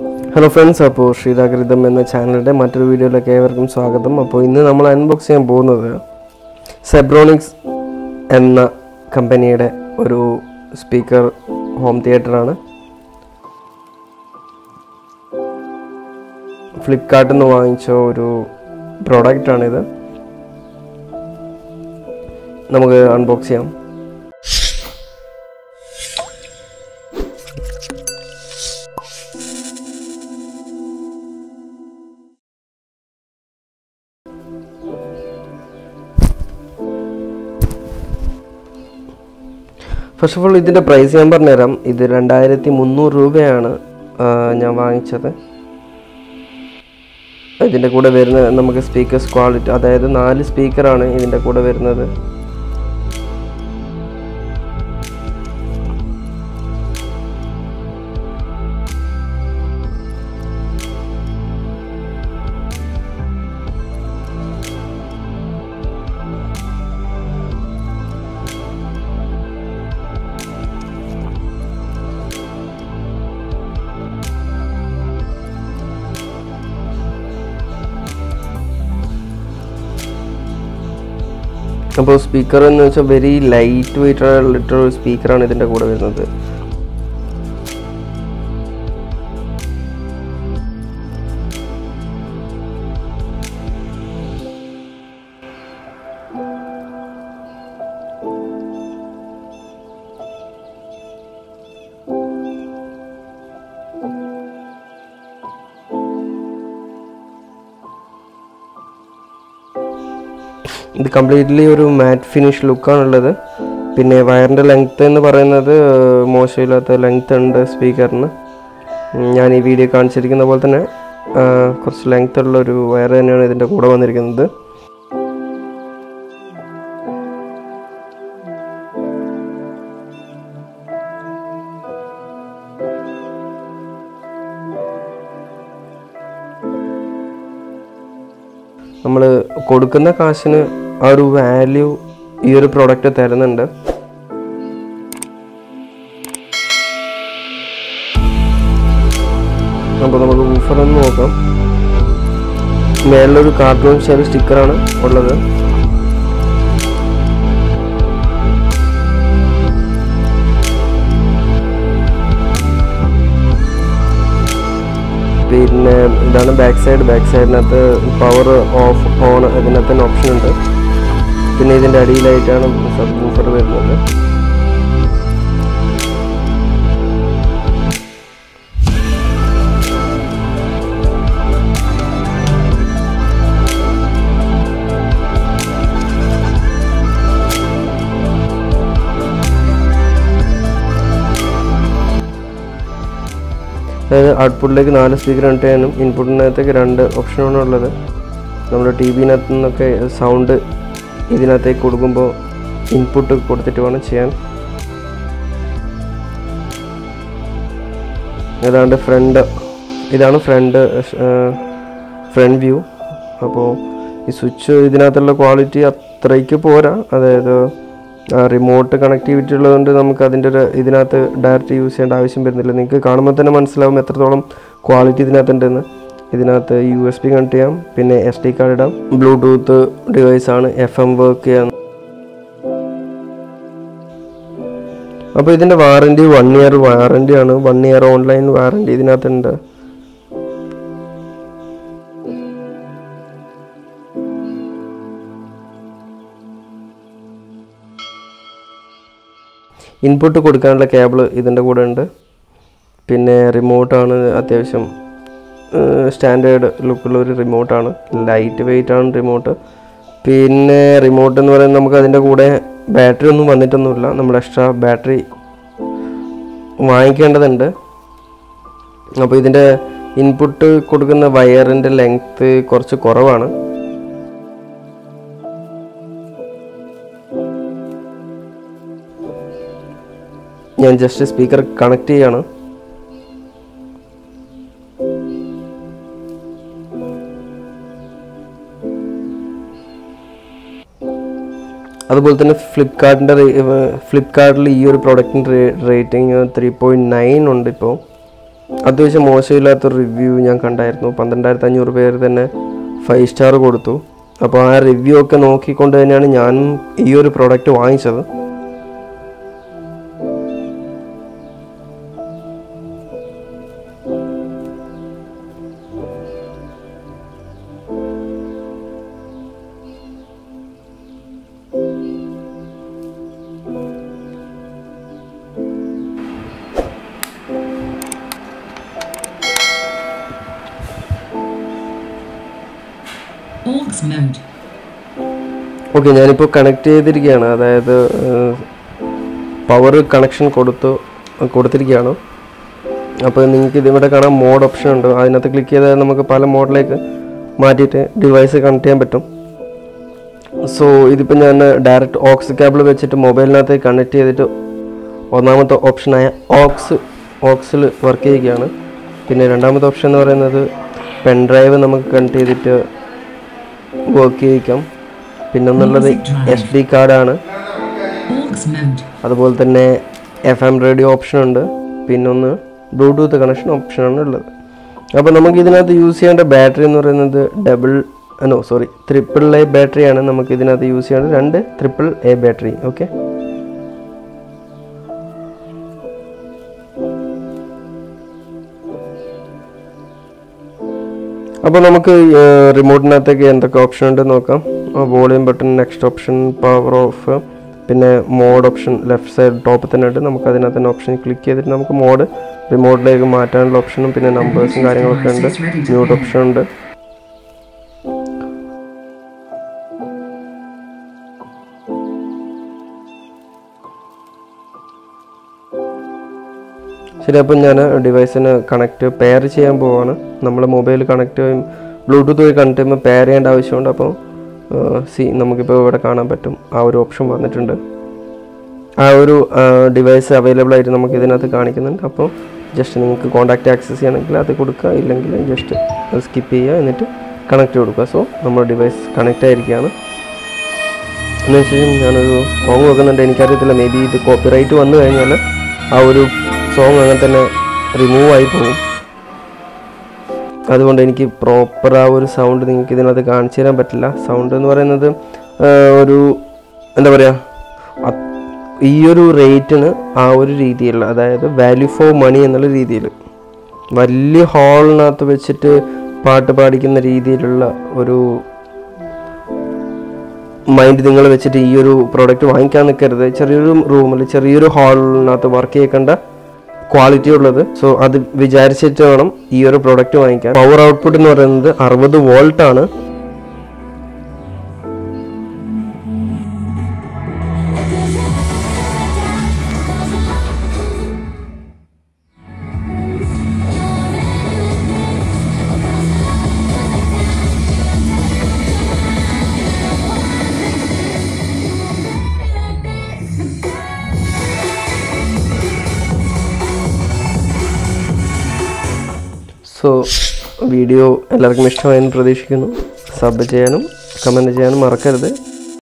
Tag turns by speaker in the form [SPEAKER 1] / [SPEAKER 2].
[SPEAKER 1] Hello friends അപ്പോൾ ശ്രീരാഗരിതം എന്ന ചാനലിൻ്റെ മറ്റൊരു വീഡിയോയിലേക്ക് ഏവർക്കും സ്വാഗതം അപ്പോൾ ഇന്ന് നമ്മൾ അൺബോക്സ് ചെയ്യാൻ പോകുന്നത് സെബ്രോണിക്സ് എന്ന കമ്പനിയുടെ ഒരു സ്പീക്കർ ഹോം തിയേറ്ററാണ് ഫ്ലിപ്കാർട്ടിൽ നിന്ന് വാങ്ങിച്ച ഒരു പ്രോഡക്റ്റാണിത് നമുക്ക് അൺബോക്സ് ചെയ്യാം ഫസ്റ്റ് ഓഫ് ഓൾ ഇതിൻ്റെ പ്രൈസ് ഞാൻ പറഞ്ഞുതരാം ഇത് രണ്ടായിരത്തി മുന്നൂറ് രൂപയാണ് ആ, ഞാൻ വാങ്ങിച്ചത് ഇതിൻ്റെ കൂടെ വരുന്ന നമുക്ക് സ്പീക്കേഴ്സ് ക്വാളിറ്റി അതായത് നാല് സ്പീക്കറാണ് ഇതിൻ്റെ കൂടെ വരുന്നത് അപ്പോൾ സ്പീക്കർ എന്ന് വെച്ചാൽ വെരി ലൈറ്റ് വെയിറ്റ് ആയിട്ടുള്ള സ്പീക്കറാണ് ഇതിൻ്റെ കൂടെ വരുന്നത് ഇത് കംപ്ലീറ്റ്ലി ഒരു മാറ്റ് ഫിനിഷ് ലുക്കാണുള്ളത് പിന്നെ വയറിൻ്റെ ലെങ്ത്ത് എന്ന് പറയുന്നത് ഏഹ്, മോശമില്ലാത്ത ലെങ്ത്ത് ഉണ്ട് സ്പീക്കറിന് ഉം, ഞാൻ ഈ വീഡിയോ കാണിച്ചിരിക്കുന്ന പോലെ തന്നെ ഏഹ്, കുറച്ച് ലെങ്ത് ഉള്ള ഒരു വയർ തന്നെയാണ് ഇതിൻ്റെ കൂടെ വന്നിരിക്കുന്നത് നമ്മൾ കൊടുക്കുന്ന കാശിന് ആ ഒരു വാല്യൂ ഈ ഒരു പ്രോഡക്റ്റ് തരുന്നുണ്ട് അപ്പോൾ നമുക്ക് ഊഫർ ഒന്ന് നോക്കാം മേളിലൊരു കാർട്ടൂൺ ഷെൽ സ്റ്റിക്കറാണ് ഉള്ളത് പിന്നെ ഇതാണ് ബാക്ക് സൈഡ് ബാക്ക് സൈഡിനകത്ത് പവർ ഓഫ് ഓൺ ഇതിനകത്ത് തന്നെ ഓപ്ഷൻ ഉണ്ട് പിന്നെ ഇതിൻ്റെ അടിയിലായിട്ടാണ് സബ് ബൂഫർ വരുന്നത് അതായത് ഔട്ട്പുട്ടിലേക്ക് നാല് സ്പീക്കർ ഇട്ടാനും ഇൻപുട്ടിനകത്തേക്ക് രണ്ട് ഓപ്ഷനാണ് ഉള്ളത് നമ്മുടെ ടി വിനകത്ത് നിന്നൊക്കെ സൗണ്ട് ഇതിനകത്തേക്ക് കൊടുക്കുമ്പോൾ ഇൻപുട്ട് കൊടുത്തിട്ട് വേണം ചെയ്യാൻ ഏതാണ്ട് ഫ്രണ്ട് ഇതാണ് ഫ്രണ്ട് ഫ്രണ്ട് വ്യൂ അപ്പോൾ ഈ സ്വിച്ച് ഇതിനകത്തുള്ള ക്വാളിറ്റി അത്രയ്ക്ക് പോരാ അതായത് റിമോട്ട് കണക്ടിവിറ്റി ഉള്ളതുകൊണ്ട് നമുക്ക് അതിൻ്റെ ഒരു ഇതിനകത്ത് ഡയറക്റ്റ് യൂസ് ചെയ്യേണ്ട ആവശ്യം വരുന്നില്ല നിങ്ങൾക്ക് കാണുമ്പോൾ തന്നെ മനസ്സിലാവും എത്രത്തോളം ക്വാളിറ്റി ഇതിനകത്ത് ഉണ്ടെന്ന് ഇതിനകത്ത് യു എസ് ബി കണക്ട് ചെയ്യാം പിന്നെ എസ് ഡി കാർഡ് ഇടാം ബ്ലൂടൂത്ത് ഡിവൈസ് ആണ് എഫ് എം വർക്ക് ചെയ്യാൻ അപ്പോൾ ഇതിൻ്റെ വാറൻറ്റി വൺ ഇയർ വാറൻറ്റി ആണ് വൺ ഇയർ ഓൺലൈൻ വാറൻറ്റി ഇതിനകത്തുണ്ട് ഇൻപുട്ട് കൊടുക്കാനുള്ള കേബിൾ ഇതിൻ്റെ കൂടെ ഉണ്ട് പിന്നെ റിമോട്ടാണ് അത്യാവശ്യം സ്റ്റാൻഡേർഡ് ലുക്കുള്ള ഒരു റിമോട്ടാണ് ലൈറ്റ് വെയിറ്റ് ആണ് റിമോട്ട് പിന്നെ റിമോട്ട് എന്ന് പറയുന്നത് നമുക്ക് അതിൻ്റെ കൂടെ ബാറ്ററി ഒന്നും വന്നിട്ടൊന്നുമില്ല നമ്മൾ എക്സ്ട്രാ ബാറ്ററി വാങ്ങിക്കേണ്ടതുണ്ട് അപ്പോൾ ഇതിൻ്റെ ഇൻപുട്ട് കൊടുക്കുന്ന വയറിൻ്റെ ലെങ്ത്ത് കുറച്ച് കുറവാണ് ഞാൻ ജസ്റ്റ് സ്പീക്കർ കണക്ട് ചെയ്യാണ് അതുപോലെ തന്നെ ഫ്ലിപ്കാർട്ടിൻ്റെ ഫ്ലിപ്കാർട്ടിൽ ഈ ഒരു പ്രോഡക്റ്റിൻ്റെ റേറ്റിംഗ് ത്രീ പോയിൻറ്റ് നയൻ ഉണ്ട് ഇപ്പോൾ അത്യാവശ്യം മോശമില്ലാത്തൊരു റിവ്യൂ ഞാൻ കണ്ടായിരുന്നു പന്ത്രണ്ടായിരത്തി അഞ്ഞൂറ് പേര് തന്നെ ഫൈവ് സ്റ്റാർ കൊടുത്തു അപ്പോൾ ആ റിവ്യൂ ഒക്കെ നോക്കിക്കൊണ്ട് തന്നെയാണ് ഞാനും ഈ ഒരു പ്രോഡക്റ്റ് വാങ്ങിച്ചത്
[SPEAKER 2] Aux mode.
[SPEAKER 1] ഓക്കെ ഞാനിപ്പോൾ കണക്ട് ചെയ്തിരിക്കുകയാണ് അതായത് പവർ കണക്ഷൻ കൊടുത്തു കൊടുത്തിരിക്കുകയാണ് അപ്പോൾ നിങ്ങൾക്ക് ഇതിവിടെ കാണാൻ മോഡ് ഓപ്ഷൻ ഉണ്ട് അതിനകത്ത് ക്ലിക്ക് ചെയ്താൽ നമുക്ക് പല മോഡിലേക്ക് മാറ്റിയിട്ട് ഡിവൈസ് കണക്ട് ചെയ്യാൻ പറ്റും സോ ഇതിപ്പോൾ ഞാൻ ഡയറക്റ്റ് ഓക്സ് കേബിൾ വെച്ചിട്ട് മൊബൈലിനകത്ത് കണക്ട് ചെയ്തിട്ട് ഒന്നാമത്തെ ഓപ്ഷനായ ഓക്സ് ഓക്സിൽ വർക്ക് ചെയ്യുകയാണ് പിന്നെ രണ്ടാമത്തെ ഓപ്ഷൻ എന്ന് പറയുന്നത് പെൻ ഡ്രൈവ് നമുക്ക് കണക്ട് ചെയ്തിട്ട് വർക്ക് ചെയ്യിക്കാം പിന്നെ ഒന്നുള്ളത് എസ് ഡി കാർഡാണ്
[SPEAKER 2] Aux mode.
[SPEAKER 1] അതുപോലെ തന്നെ എഫ് എം റേഡിയോ ഓപ്ഷൻ ഉണ്ട് പിന്നെ ഒന്ന് ബ്ലൂടൂത്ത് കണക്ഷൻ ഓപ്ഷനാണ് ഉള്ളത് അപ്പോൾ നമുക്ക് ഇതിനകത്ത് യൂസ് ചെയ്യേണ്ട ബാറ്ററി എന്ന് പറയുന്നത് double no sorry triple A ബാറ്ററിയാണ് നമുക്ക് ഇതിനകത്ത് യൂസ് ചെയ്യേണ്ടത് രണ്ട് ട്രിപ്പിൾ എ ബാറ്ററി ഓക്കെ അപ്പോൾ നമുക്ക് റിമോട്ടിനകത്തേക്ക് എന്തൊക്കെ ഓപ്ഷൻ ഉണ്ട് നോക്കാം volume button next option power off പിന്നെ മോഡ് ഓപ്ഷൻ ലെഫ്റ്റ് സൈഡ് ടോപ്പിൽ തന്നെ ഉണ്ട് നമുക്ക് അതിനകത്ത് തന്നെ ഓപ്ഷൻ ക്ലിക്ക് ചെയ്തിട്ട് നമുക്ക് മോഡ് റിമോട്ടിലേക്ക് മാറ്റാനുള്ള ഓപ്ഷനും പിന്നെ നമ്പേഴ്സും കാര്യങ്ങളൊക്കെ ഉണ്ട് മ്യൂട്ട് ഓപ്ഷൻ ഉണ്ട് ശരി അപ്പം ഞാൻ ഡിവൈസിന് കണക്ട് പെയർ ചെയ്യാൻ പോവാണ് നമ്മൾ മൊബൈൽ കണക്ട് ചെയ്യും ബ്ലൂടൂത്ത് വഴി കണക്ട് ചെയ്യുമ്പോൾ പെയർ ചെയ്യേണ്ട ആവശ്യമുണ്ട് അപ്പോൾ സി നമുക്കിപ്പോൾ ഇവിടെ കാണാൻ പറ്റും ആ ഒരു ഓപ്ഷൻ വന്നിട്ടുണ്ട് ആ ഒരു ഡിവൈസ് അവൈലബിൾ ആയിട്ട് നമുക്ക് ഇതിനകത്ത് കാണിക്കുന്നുണ്ട് അപ്പോൾ ജസ്റ്റ് നിങ്ങൾക്ക് കോൺടാക്റ്റ് ആക്സസ് ചെയ്യണമെങ്കിൽ അത് കൊടുക്കുക ഇല്ലെങ്കിൽ ജസ്റ്റ് അത് സ്കിപ്പ് ചെയ്യുക എന്നിട്ട് കണക്ട് കൊടുക്കുക സോ നമ്മുടെ ഡിവൈസ് കണക്റ്റ് ആയിരിക്കുകയാണ് അതിനുശേഷം ഞാനൊരു സോങ് വെക്കുന്നുണ്ട് എനിക്കറിയത്തില്ല മേ ബി ഇത് കോപ്പിറൈറ്റ് വന്നു കഴിഞ്ഞാൽ ആ ഒരു സോങ് അങ്ങനെ തന്നെ റിമൂവ് ആയി പോകും അതുകൊണ്ട് എനിക്ക് പ്രോപ്പർ ആ ഒരു സൗണ്ട് നിങ്ങൾക്ക് ഇതിനകത്ത് കാണിച്ചു തരാൻ പറ്റില്ല സൗണ്ട് എന്ന് പറയുന്നത് ആ, ഒരു എന്താ പറയുക അത്- ഈ ഒരു റേറ്റിന് ആ ഒരു രീതിയിലുള്ള അതായത് വാല്യൂ ഫോർ മണി എന്നുള്ള രീതിയിൽ വലിയ ഹാളിനകത്ത് വെച്ചിട്ട് പാട്ട് പാടിക്കുന്ന രീതിയിലുള്ള ഒരു മൈൻഡ് നിങ്ങൾ വെച്ചിട്ട് ഈ ഒരു പ്രോഡക്റ്റ് വാങ്ങിക്കാൻ നിൽക്കരുത് ചെറിയൊരു റൂമിൽ ചെറിയൊരു ഹാളിനകത്ത് വർക്ക് ചെയ്യേണ്ട ക്വാളിറ്റി ഉള്ളത് സോ അത് വിചാരിച്ചിട്ട് വേണം ഈ ഒരു പ്രോഡക്റ്റ് വാങ്ങിക്കാൻ പവർ ഔട്ട്പുട്ട് എന്ന് പറയുന്നത് അറുപത് വോൾട്ട് ആണ് സോ വീഡിയോ എല്ലാവർക്കും ഇഷ്ടമായെന്ന് പ്രതീക്ഷിക്കുന്നു സബ് ചെയ്യാനും കമൻറ്റ് ചെയ്യാനും മറക്കരുത്